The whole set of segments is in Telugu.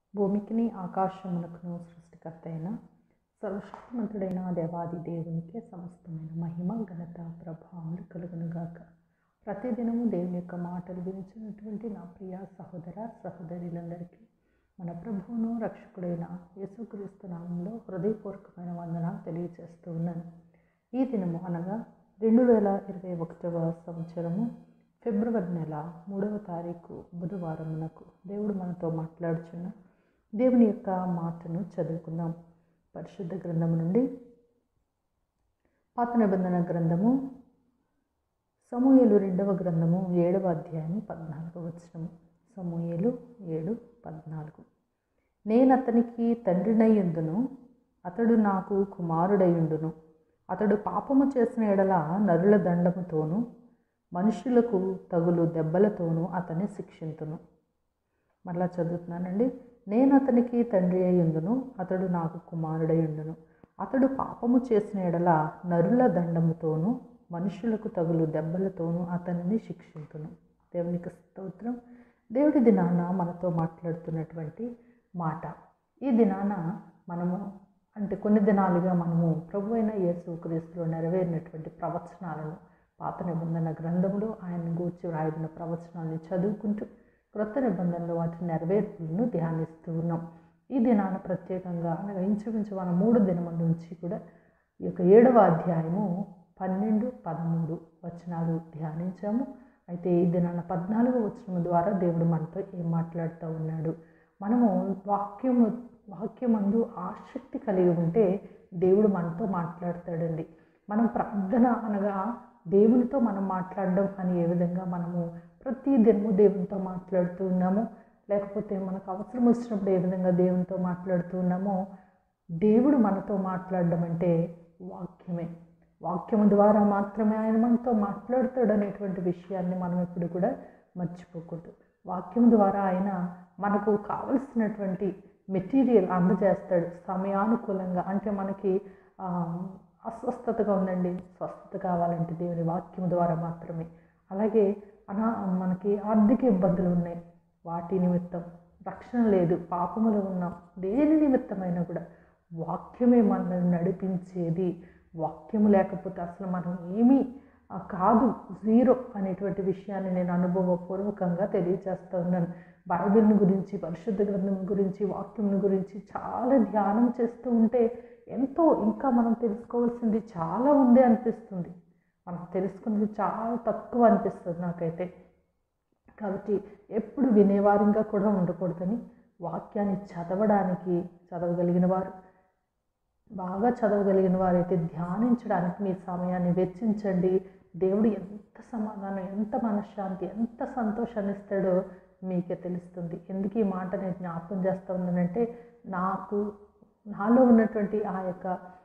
భూమికిని ఆకాశమునకును సృష్టికర్త అయిన సర్వశక్తిమంతుడైన దేవాది దేవునికే సమస్తమైన మహిమ ఘనత ప్రభావములు కలుగునుగాక ప్రతిదినము దేవుని యొక్క మాటలు వినిచినటువంటి నా ప్రియ సహోదర సహోదరులందరికీ మన ప్రభువును రక్షకుడైన యేసుక్రీస్తు నామంలో హృదయపూర్వకమైన వందనాలు తెలియజేస్తూ ఉన్నాను ఈ దినము అనగా రెండు వేల ఇరవై ఒకటవ సంవత్సరము ఫిబ్రవరి నెల మూడవ తారీఖు బుధవారమునకు దేవుడు మనతో మాట్లాడుచున్న దేవుని యొక్క మాటను చదువుకుందాం పరిశుద్ధ గ్రంథము నుండి పాత నిబంధన గ్రంథము సమూహలు రెండవ గ్రంథము ఏడవ అధ్యాయం పద్నాలుగు వచనము సమూహలు ఏడు పద్నాలుగు నేను అతనికి తండ్రినయ్యుండును అతడు నాకు కుమారుడయ్యుండును అతడు పాపము చేసిన ఎడల నరుల దండముతోనూ మనుషులకు తగులు దెబ్బలతోనూ అతన్ని శిక్షింతును మరలా చదువుతున్నానండి నేను అతనికి తండ్రి అయ్యుండును అతడు నాకు కుమారుడయ్యుండును అతడు పాపము చేసిన ఎడల నరుల దండముతోనూ మనుషులకు తగులు దెబ్బలతోనూ అతనిని శిక్షింతును దేవునికి స్తోత్రం దేవుడి దినాన మనతో మాట్లాడుతున్నటువంటి మాట ఈ దినాన మనము అంటే కొన్ని దినాలుగా మనము ప్రభు అయిన యేసు క్రీస్తులో నెరవేరినటువంటి ప్రవచనాలను పాత నిబంధన గ్రంథంలో ఆయన గూర్చి వ్రాయబడిన ప్రవచనాన్ని చదువుకుంటూ క్రొత్త నిబంధనలో వాటి నెరవేర్పులను ధ్యానిస్తూ ఉన్నాం ఈ దినాన ప్రత్యేకంగా అనగా ఇంచుమించు మన మూడు దినముల నుంచి కూడా ఈ యొక్క ఏడవ అధ్యాయము పన్నెండు పదమూడు వచనాలు ధ్యానించాము అయితే ఈ దినాన పద్నాలుగు వచనం ద్వారా దేవుడు మనతో ఏం మాట్లాడుతూ ఉన్నాడు మనము వాక్యము వాక్యమందు ఆసక్తి కలిగి ఉంటే దేవుడు మనతో మాట్లాడతాడండి మనం ప్రార్థన అనగా దేవునితో మనం మాట్లాడడం అని ఏ విధంగా మనము ప్రతి దినము దేవునితో మాట్లాడుతూ ఉన్నామో లేకపోతే మనకు అవసరం వచ్చినప్పుడు ఏ విధంగా దేవునితో మాట్లాడుతూ ఉన్నామో దేవుడు మనతో మాట్లాడడం అంటే వాక్యమే వాక్యము ద్వారా మాత్రమే ఆయన మనతో మాట్లాడతాడు అనేటువంటి విషయాన్ని మనం ఎప్పుడు కూడా మర్చిపోకూడదు వాక్యం ద్వారా ఆయన మనకు కావలసినటువంటి మెటీరియల్ అందజేస్తాడు సమయానుకూలంగా అంటే మనకి అస్వస్థతగా ఉందండి స్వస్థత కావాలంటే దేవుని వాక్యం ద్వారా మాత్రమే అలాగే అనా మనకి ఆర్థిక ఇబ్బందులు ఉన్నాయి వాటి నిమిత్తం రక్షణ లేదు పాపములు ఉన్నాం దేని నిమిత్తమైనా కూడా వాక్యమే మనల్ని నడిపించేది వాక్యము లేకపోతే అసలు మనం ఏమీ కాదు జీరో అనేటువంటి విషయాన్ని నేను అనుభవపూర్వకంగా తెలియజేస్తూ ఉన్నాను బైబిల్ని గురించి పరిశుద్ధ గ్రంథం గురించి వాక్యం గురించి చాలా ధ్యానం చేస్తూ ఉంటే ఎంతో ఇంకా మనం తెలుసుకోవాల్సింది చాలా ఉంది అనిపిస్తుంది మనం తెలుసుకున్నది చాలా తక్కువ అనిపిస్తుంది నాకైతే కాబట్టి ఎప్పుడు వినేవారంగా కూడా ఉండకూడదని వాక్యాన్ని చదవడానికి చదవగలిగిన వారు బాగా చదవగలిగిన వారైతే ధ్యానించడానికి మీ సమయాన్ని వెచ్చించండి దేవుడు ఎంత సమాధానం ఎంత మనశ్శాంతి ఎంత సంతోషాన్ని ఇస్తాడో మీకే తెలుస్తుంది ఎందుకు ఈ మాట నేను జ్ఞాపకం చేస్తూ ఉన్నానంటే నాకు నాలో ఉన్నటువంటి ఆ యొక్క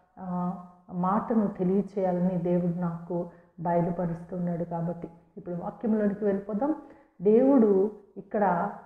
మాటను తెలియచేయాలని దేవుడు నాకు బయలుపరుస్తున్నాడు కాబట్టి ఇప్పుడు వాక్యంలోనికి వెళ్ళిపోదాం దేవుడు ఇక్కడ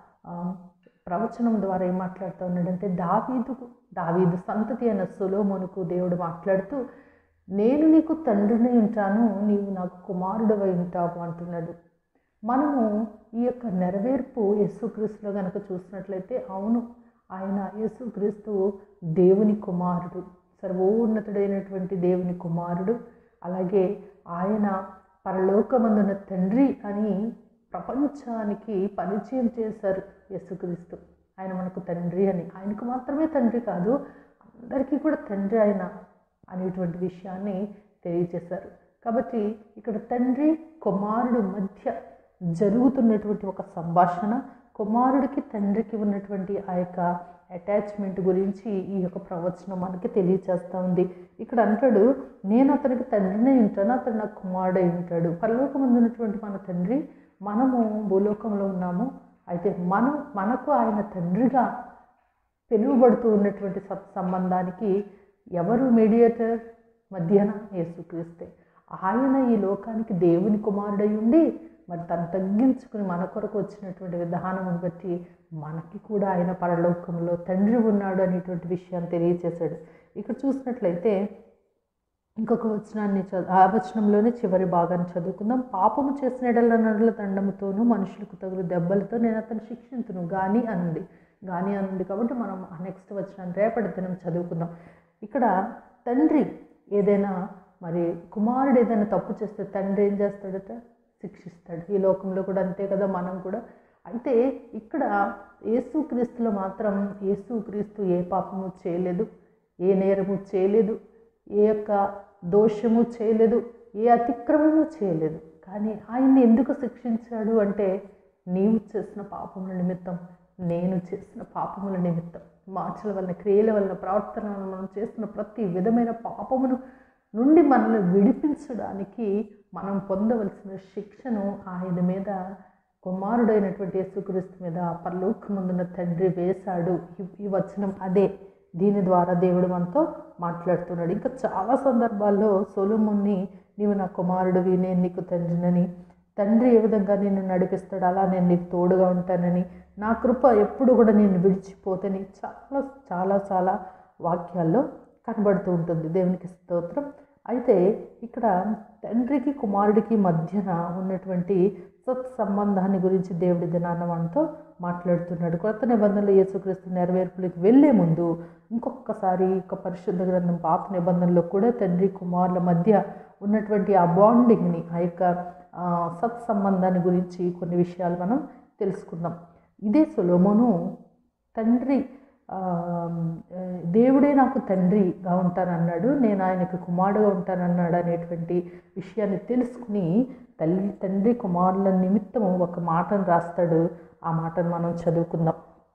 ప్రవచనం ద్వారా ఏం మాట్లాడుతూ ఉన్నాడంటే దావీదు దావీదు సంతతి అయిన సులోమునుకు దేవుడు మాట్లాడుతూ నేను నీకు తండ్రిని ఉంటాను నీవు నాకు కుమారుడవై ఉంటావు అంటున్నాడు మనము ఈ యొక్క నెరవేర్పు యేసుక్రీస్తులో కనుక చూసినట్లయితే అవును ఆయన యేసుక్రీస్తు దేవుని కుమారుడు సర్వోన్నతుడైనటువంటి దేవుని కుమారుడు అలాగే ఆయన పరలోకమందున తండ్రి అని ప్రపంచానికి పరిచయం చేశారు యేసుక్రీస్తు ఆయన మనకు తండ్రి అని ఆయనకు మాత్రమే తండ్రి కాదు అందరికీ కూడా తండ్రి ఆయన అనేటువంటి విషయాన్ని తెలియజేశారు కాబట్టి ఇక్కడ తండ్రి కుమారుడు మధ్య జరుగుతున్నటువంటి ఒక సంభాషణ కుమారుడికి తండ్రికి ఉన్నటువంటి ఆ యొక్క అటాచ్మెంట్ గురించి ఈ యొక్క ప్రవచనం మనకి తెలియచేస్తూ ఉంది ఇక్కడ అంటాడు నేను అతనికి తండ్రినే ఉంటాను అతడు నాకు కుమారుడై ఉంటాడు పరలోకం ఉన్నటువంటి మన తండ్రి మనము భూలోకంలో ఉన్నాము అయితే మనం మనకు ఆయన తండ్రిగా పిలువబడుతూ ఉన్నటువంటి సత్సంబంధానికి ఎవరు మీడియేటర్ మధ్యన యేసుక్రీస్తే ఆయన ఈ లోకానికి దేవుని కుమారుడై ఉండి మరి తను తగ్గించుకుని మన కొరకు వచ్చినటువంటి విధానం బట్టి మనకి కూడా ఆయన పరలోకంలో తండ్రి ఉన్నాడు అనేటువంటి విషయాన్ని తెలియచేశాడు ఇక్కడ చూసినట్లయితే ఇంకొక వచనాన్ని చదువు ఆ వచనంలోనే చివరి భాగాన్ని చదువుకుందాం పాపము చేసిన ఎడల నరుల దండముతోనూ మనుషులకు తగులు దెబ్బలతో నేను అతను శిక్షించును కానీ అనుంది కానీ అని ఉంది కాబట్టి మనం ఆ నెక్స్ట్ వచ్చిన రేపటి దినం చదువుకుందాం ఇక్కడ తండ్రి ఏదైనా మరి కుమారుడు ఏదైనా తప్పు చేస్తే తండ్రి ఏం చేస్తాడట శిక్షిస్తాడు ఈ లోకంలో కూడా అంతే కదా మనం కూడా అయితే ఇక్కడ యేసుక్రీస్తులో మాత్రం యేసుక్రీస్తు ఏ పాపము చేయలేదు ఏ నేరము చేయలేదు ఏ యొక్క దోషము చేయలేదు ఏ అతిక్రమము చేయలేదు కానీ ఆయన్ని ఎందుకు శిక్షించాడు అంటే నీవు చేసిన పాపముల నిమిత్తం నేను చేసిన పాపముల నిమిత్తం మార్చల వలన క్రియల వలన ప్రవర్తన వలన మనం చేస్తున్న ప్రతి విధమైన పాపమును నుండి మనల్ని విడిపించడానికి మనం పొందవలసిన శిక్షను ఆయన మీద కుమారుడైనటువంటి యేసుక్రీస్తు మీద పరలోకముందున్న తండ్రి వేశాడు ఈ- ఈ వచనం అదే దీని ద్వారా దేవుడు మనతో మాట్లాడుతున్నాడు ఇంకా చాలా సందర్భాల్లో సొలొమోన్ని నీవు నా కుమారుడివి నేను నీకు తండ్రినని తండ్రి ఏ విధంగా నిన్ను నడిపిస్తాడు అలా నేను నీకు తోడుగా ఉంటానని నా కృప ఎప్పుడు కూడా నేను విడిచిపోతని చాలా చాలా చాలా వాక్యాల్లో కనబడుతూ ఉంటుంది దేవునికి స్తోత్రం అయితే ఇక్కడ తండ్రికి కుమారుడికి మధ్యన ఉన్నటువంటి సత్ సంబంధాన్ని గురించి దేవుడి దినాన్న మనతో మాట్లాడుతున్నాడు కొత్త నిబంధనలు యేసుక్రీస్తు నెరవేర్పులకు వెళ్ళే ముందు ఇంకొకసారి ఒక పరిశుద్ధ గ్రంథం పాత నిబంధనలో కూడా తండ్రి కుమారుల మధ్య ఉన్నటువంటి ఆ బాండింగ్ని ఆ యొక్క ఆ, సత్ సంబంధాన్ని గురించి కొన్ని విషయాలు మనం తెలుసుకుందాం ఇదే సొలోమోను తండ్రి ఆ, దేవుడే నాకు తండ్రిగా ఉంటానన్నాడు నేను ఆయనకు కుమారుడుగా ఉంటానన్నాడు అనేటువంటి విషయాన్ని తెలుసుకుని తల్లి తండ్రి కుమారుల నిమిత్తం ఒక మాటను రాస్తాడు ఆ మాటను మనం చదువుకుందాం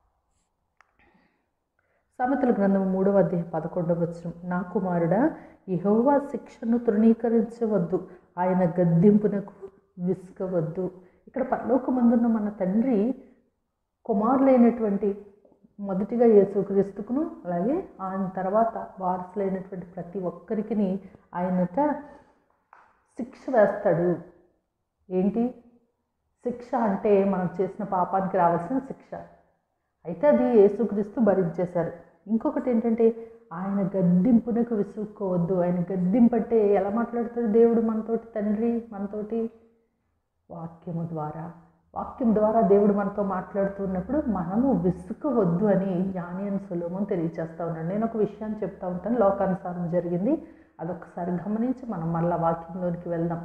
సామెతల గ్రంథం మూడవ అధ్యాయం పదకొండవ వచనం నా కుమారుడా యెహోవా శిక్షను తృణీకరించవద్దు ఆయన గద్దింపునకు విసుకవద్దు ఇక్కడ పరలోకమందున్న మన తండ్రి కుమారులైనటువంటి మొదటిగా యేసుక్రీస్తుకును అలాగే ఆయన తర్వాత వారసులైనటువంటి ప్రతి ఒక్కరికి ఆయనట శిక్ష వేస్తాడు ఏంటి శిక్ష అంటే మనం చేసిన పాపానికి రావాల్సిన శిక్ష అయితే అది యేసుక్రీస్తు భరించేశారు ఇంకొకటి ఏంటంటే ఆయన గద్దింపునకు విసుక్కోవద్దు ఆయన గద్దింపు అంటే ఎలా మాట్లాడుతాడు దేవుడు మనతోటి తండ్రి మనతోటి వాక్యము ద్వారా వాక్యం ద్వారా దేవుడు మనతో మాట్లాడుతున్నప్పుడు మనము విసుకవద్దు అని జ్ఞాని అని సులభం తెలియచేస్తా ఉన్నాడు నేను ఒక విషయాన్ని చెప్తా ఉంటాను లోకానుసారం జరిగింది అదొకసారి గమనించి మనం మళ్ళీ వాక్యంలోనికి వెళ్దాం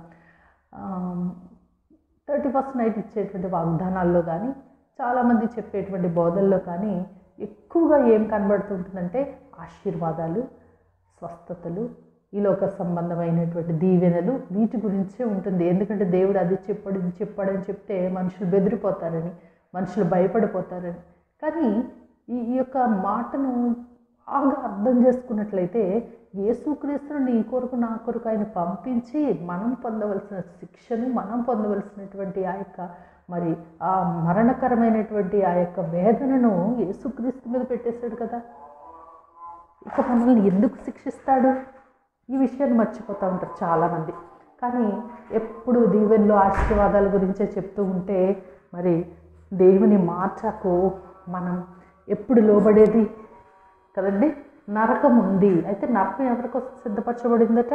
థర్టీ ఫస్ట్ నైట్ ఇచ్చేటువంటి వాగ్దానాల్లో కానీ చాలామంది చెప్పేటువంటి బోధల్లో కానీ ఎక్కువగా ఏం కనబడుతుంటుందంటే ఆశీర్వాదాలు స్వస్థతలు ఈ లోక సంబంధమైనటువంటి దీవెనలు వీటి గురించే ఉంటుంది ఎందుకంటే దేవుడు అది చెప్పాడు ఇది చెప్పాడని చెప్తే మనుషులు బెదిరిపోతారని మనుషులు భయపడిపోతారని కానీ ఈ ఈ యొక్క మాటను బాగా అర్థం చేసుకున్నట్లయితే యేసుక్రీస్తును నీ కొరకు నా కొరకు ఆయన పంపించి మనం పొందవలసిన శిక్షను మనం పొందవలసినటువంటి ఆ యొక్క మరి ఆ మరణకరమైనటువంటి ఆ యొక్క వేదనను యేసుక్రీస్తు మీద పెట్టేశాడు కదా ఇక మనల్ని ఎందుకు శిక్షిస్తాడు ఈ విషయాన్ని మర్చిపోతూ ఉంటారు చాలామంది కానీ ఎప్పుడు దీవెనలో ఆశీర్వాదాల గురించే చెప్తూ ఉంటే మరి దేవుని మాటకు మనం ఎప్పుడు లోబడేది కదండి నరకం ఉంది అయితే నరకం ఎవరికోసం సిద్ధపరచబడిందట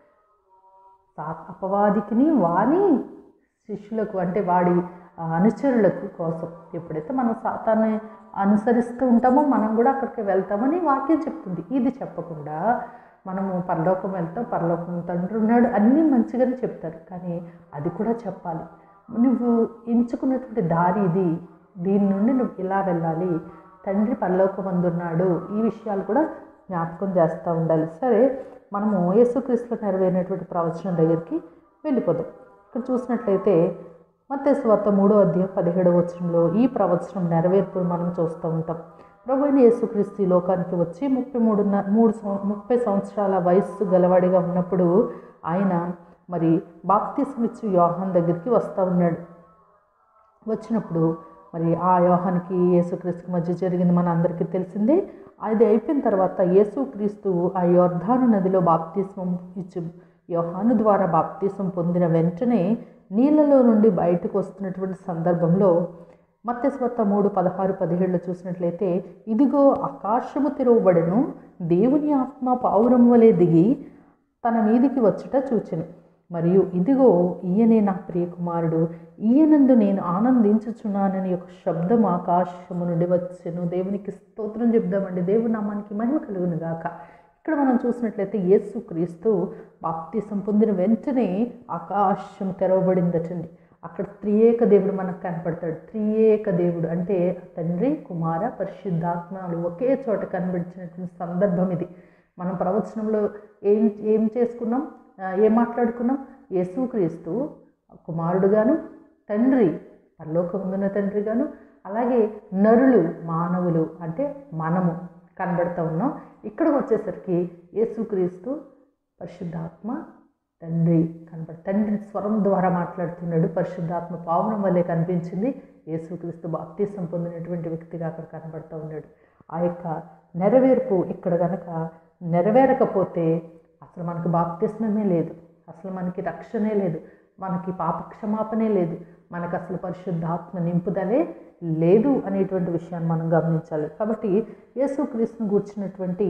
సా- అపవాదికిని వాని శిష్యులకు అంటే వాడి ఆ, అనుచరులకు కోసం ఎప్పుడైతే మనం సాతాన్ని అనుసరిస్తూ ఉంటామో మనం కూడా అక్కడికి వెళ్తామని వాక్యం చెప్తుంది ఇది చెప్పకుండా మనము పరలోకం వెళ్తాం పరలోకం తండ్రి ఉన్నాడు అన్నీ మంచిగానే చెప్తారు కానీ అది కూడా చెప్పాలి నువ్వు ఎంచుకున్నటువంటి దారి ఇది దీని నుండి నువ్వు ఇలా వెళ్ళాలి తండ్రి పరలోకమందున్నాడు ఈ విషయాలు కూడా జ్ఞాపకం చేస్తూ ఉండాలి సరే మనము యేసుక్రీస్తులో నెరవేరినటువంటి ప్రవచనం దగ్గరికి వెళ్ళిపోదాం ఇక్కడ చూసినట్లయితే మత్తయి వార్త మూడో అధ్యాయం పదిహేడవ వచనంలో ఈ ప్రవచనం నెరవేర్పును మనం చూస్తూ ఉంటాం ప్రభు అయిన యేసుక్రీస్తు ఈ లోకానికి వచ్చి ముప్పై మూడు మూడు సంవ- ముప్పై సంవత్సరాల వయస్సు గలవాడిగా ఉన్నప్పుడు ఆయన మరి బాప్తిసం ఇచ్చి యోహాన్ దగ్గరికి వస్తూ ఉన్నాడు వచ్చినప్పుడు మరి ఆ యోహానికి యేసుక్రీస్తుకి మధ్య జరిగింది మన అందరికీ తెలిసిందే అది అయిపోయిన తర్వాత యేసుక్రీస్తు ఆ యోర్ధాను నదిలో బాప్తిస్మం ఇచ్చి యోహాను ద్వారా బాప్తిసం పొందిన వెంటనే నీళ్ళలో నుండి బయటకు వస్తున్నటువంటి సందర్భంలో మత్స్యస్వత మూడు పదహారు పదిహేడులో చూసినట్లయితే ఇదిగో ఆకాశము తెరవబడెను దేవుని ఆత్మ పావురం వలె దిగి తన మీదికి వచ్చుట చూచెను మరియు ఇదిగో ఈయనే నా ప్రియకుమారుడు ఈయనందు నేను ఆనందించుచున్నానని ఒక శబ్దం ఆకాశము నుండి వచ్చెను దేవునికి స్తోత్రం చెప్దామండి దేవుని నామానికి మహిమ కలుగును గాక ఇక్కడ మనం చూసినట్లయితే యేసు క్రీస్తు బాప్తీసం పొందిన వెంటనే ఆకాశం తెరవబడిందటండి అక్కడ త్రియేక దేవుడు మనకు కనపడతాడు త్రియేక దేవుడు అంటే తండ్రి కుమార పరిశుద్ధాత్మలు ఒకే చోట కనబడిచినటువంటి సందర్భం ఇది మనం ప్రవచనంలో ఏం ఏం చేసుకున్నాం ఆ, ఏం మాట్లాడుకున్నాం యేసుక్రీస్తు కుమారుడుగాను తండ్రి పరలోకముందున్న తండ్రిగాను అలాగే నరులు మానవులు అంటే మనము కనబడుతూ ఉన్నాం ఇక్కడికి వచ్చేసరికి యేసుక్రీస్తు పరిశుద్ధాత్మ తండ్రి కనబడి తండ్రి స్వరం ద్వారా మాట్లాడుతున్నాడు పరిశుద్ధాత్మ పావనం వల్లే కనిపించింది యేసుక్రీస్తు బాప్తీసం పొందినటువంటి వ్యక్తిగా అక్కడ కనబడుతూ ఉన్నాడు ఆ యొక్క నెరవేర్పు ఇక్కడ గనక నెరవేరకపోతే అసలు మనకు బాప్తిస్మమే లేదు అసలు మనకి రక్షణే లేదు మనకి పాప క్షమాపణే లేదు మనకు అసలు పరిశుద్ధాత్మ నింపుదలే లేదు అనేటువంటి విషయాన్ని మనం గమనించాలి కాబట్టి యేసుక్రీస్తుని కూర్చున్నటువంటి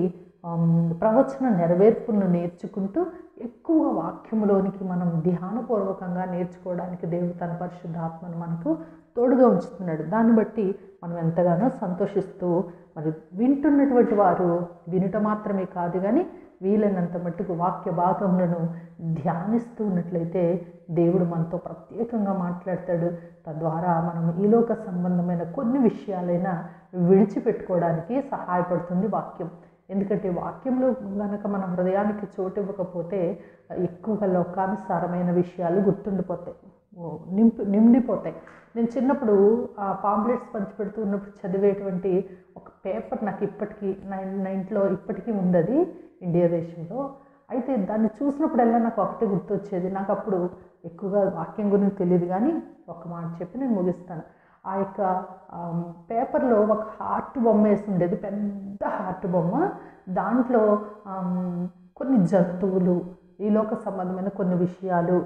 ప్రవచన నెరవేర్పులను నేర్చుకుంటూ ఎక్కువగా వాక్యములోనికి మనం ధ్యానపూర్వకంగా నేర్చుకోవడానికి దేవుడు తన పరిశుద్ధాత్మను మనకు తోడుగా ఉంచుతున్నాడు దాన్ని బట్టి మనం ఎంతగానో సంతోషిస్తూ మరి వింటున్నటువంటి వారు వినుట మాత్రమే కాదు కానీ వీలైనంత మట్టుకు వాక్య భాగములను ధ్యానిస్తూ ఉన్నట్లయితే దేవుడు మనతో ప్రత్యేకంగా మాట్లాడతాడు తద్వారా మనం ఈలోక సంబంధమైన కొన్ని విషయాలైనా విడిచిపెట్టుకోవడానికి సహాయపడుతుంది వాక్యం ఎందుకంటే వాక్యంలో గనక మన హృదయానికి చోటు ఇవ్వకపోతే ఎక్కువగా లోకానుసారమైన విషయాలు గుర్తుండిపోతాయి ఓ, నింపు నిండిపోతాయి నేను చిన్నప్పుడు ఆ పాంప్లెట్స్ పంచిపెడుతూ ఉన్నప్పుడు చదివేటువంటి ఒక పేపర్ నాకు ఇప్పటికీ నా నా ఇంట్లో ఇప్పటికీ ఉంది అది ఇండియా దేశంలో అయితే దాన్ని చూసినప్పుడల్లా నాకు ఒకటే గుర్తొచ్చేది నాకు అప్పుడు ఎక్కువగా వాక్యం గురించి తెలియదు కానీ ఒక మాట చెప్పి నేను ముగిస్తాను ఆ యొక్క ఆమ్, పేపర్లో ఒక హార్ట్ బొమ్మ వేసి ఉండేది పెద్ద హార్ట్ బొమ్మ దాంట్లో ఆమ్, కొన్ని జంతువులు ఈ లోక సంబంధమైన కొన్ని విషయాలు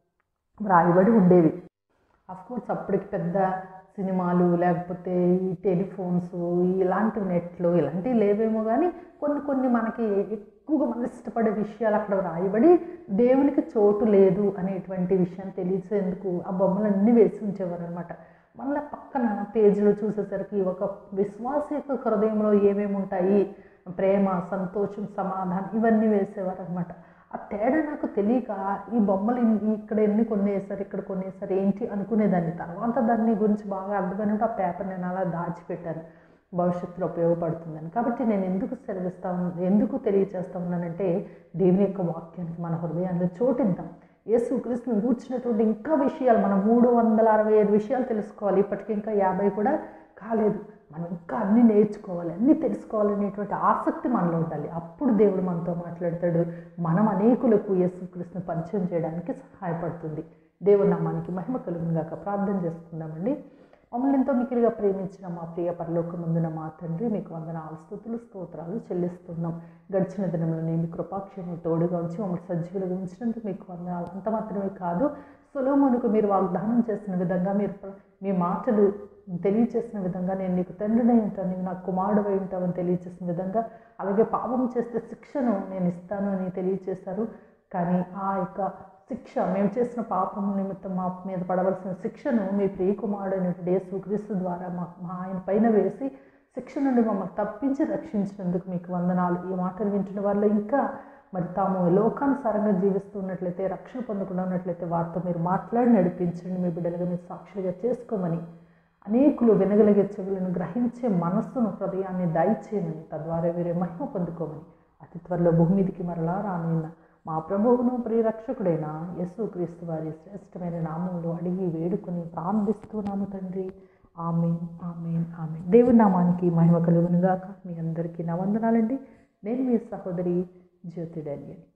వ్రాయబడి ఉండేవి కోర్స్ అప్పటికి పెద్ద సినిమాలు లేకపోతే ఈ టెలిఫోన్స్ ఇలాంటి నెట్లు ఇలాంటివి లేవేమో కానీ కొన్ని కొన్ని మనకి ఎక్కువగా మనం ఇష్టపడే విషయాలు అక్కడ వ్రాయబడి దేవునికి చోటు లేదు అనేటువంటి విషయం తెలిసేందుకు ఆ బొమ్మలన్నీ వేసి ఉంచేవారు అనమాట మళ్ళీ పక్కన పేజీలో చూసేసరికి ఒక విశ్వాస యొక్క హృదయంలో ఏమేమి ఉంటాయి ప్రేమ సంతోషం సమాధానం ఇవన్నీ వేసేవారు అనమాట ఆ తేడా నాకు తెలియక ఈ బొమ్మలు ఇన్- ఇక్కడ ఎన్ని కొనేసారు ఇక్కడ కొనేసారు ఏంటి అనుకునేదాన్ని తర్వాత దాన్ని గురించి బాగా అర్థమైనప్పుడు ఆ పేపర్ నేను అలా దాచిపెట్టాను భవిష్యత్తులో ఉపయోగపడుతుందని కాబట్టి నేను ఎందుకు సెలవిస్తా ఉన్నా- ఎందుకు తెలియచేస్తా ఉన్నానంటే దేవుని యొక్క వాక్యానికి మన హృదయాన్ని చోటిద్దాం యేసు క్రీస్తుని కూర్చున్నటువంటి ఇంకా విషయాలు మనం మూడు వందల అరవై ఐదు విషయాలు తెలుసుకోవాలి ఇప్పటికి ఇంకా యాభై కూడా కాలేదు మనం ఇంకా అన్నీ నేర్చుకోవాలి అన్నీ తెలుసుకోవాలనేటువంటి ఆసక్తి మనలో ఉండాలి అప్పుడు దేవుడు మనతో మాట్లాడతాడు మనం అనేకులకు యేసుక్రీస్తుని పరిచయం చేయడానికి సహాయపడుతుంది దేవుడు నామానికి మహిమ కలుగునుగాక ప్రార్థన చేసుకుందామండి మమ్మల్ని ఎంతో మికిలిగా ప్రేమించిన మా ప్రియ పరలోకమందున మా తండ్రి మీకు వందనాలు స్థుతులు స్తోత్రాలు చెల్లిస్తున్నాం గడిచిన దినంలో మీ కృపాక్షేమం తోడుగా ఉంచి మమ్మల్ని సజీవులుగా ఉంచినందుకు మీకు వందనాలు అంత మాత్రమే కాదు సొలోమునుకు మీరు వాగ్దానం చేసిన విధంగా మీరు ప్ర- మీ మాటలు తెలియచేసిన విధంగా నేను నీకు తండ్రినై ఉంటాను నీవు నాకు కుమారుడు అయి ఉంటావని తెలియచేసిన విధంగా అలాగే పాపం చేస్తే శిక్షను నేను ఇస్తాను అని తెలియచేశారు కానీ ఆ యొక్క శిక్ష మేము చేసిన పాపం నిమిత్తం మా మీద పడవలసిన శిక్షను మీ ప్రియకుమారుడు అయినటువంటి యేసుక్రీస్తు ద్వారా మా మా ఆయన పైన వేసి శిక్ష నుండి మమ్మల్ని తప్పించి రక్షించినందుకు మీకు వందనాలు ఈ మాటలు వింటున్న వాళ్ళు ఇంకా మరి తాము లోకానుసారంగా జీవిస్తున్నట్లయితే రక్షణ పొందకుండా ఉన్నట్లయితే వారితో మీరు మాట్లాడి నడిపించండి మీ బిడ్డలుగా మీరు సాక్షులుగా చేసుకోమని అనేకులు వినగలిగే చెవులను గ్రహించే మనస్సును హృదయాన్ని దయచేయమని తద్వారా వీరే మహిమ పొందుకోమని అతి త్వరలో భూమి మీదికి మరలా రానున్న మా ప్రభువును ప్రియరక్షకుడైన యేసు క్రీస్తు వారి శ్రేష్టమైన నామంలో అడిగి వేడుకొని ప్రార్థిస్తున్నాము తండ్రి ఆమెన్ ఆమెన్ ఆమెన్ దేవుని నామానికి మహిమ కలుగునుగాక మీ అందరికీ నా వందనాలండి నేను మీ సహోదరి జ్యోతి డానియల్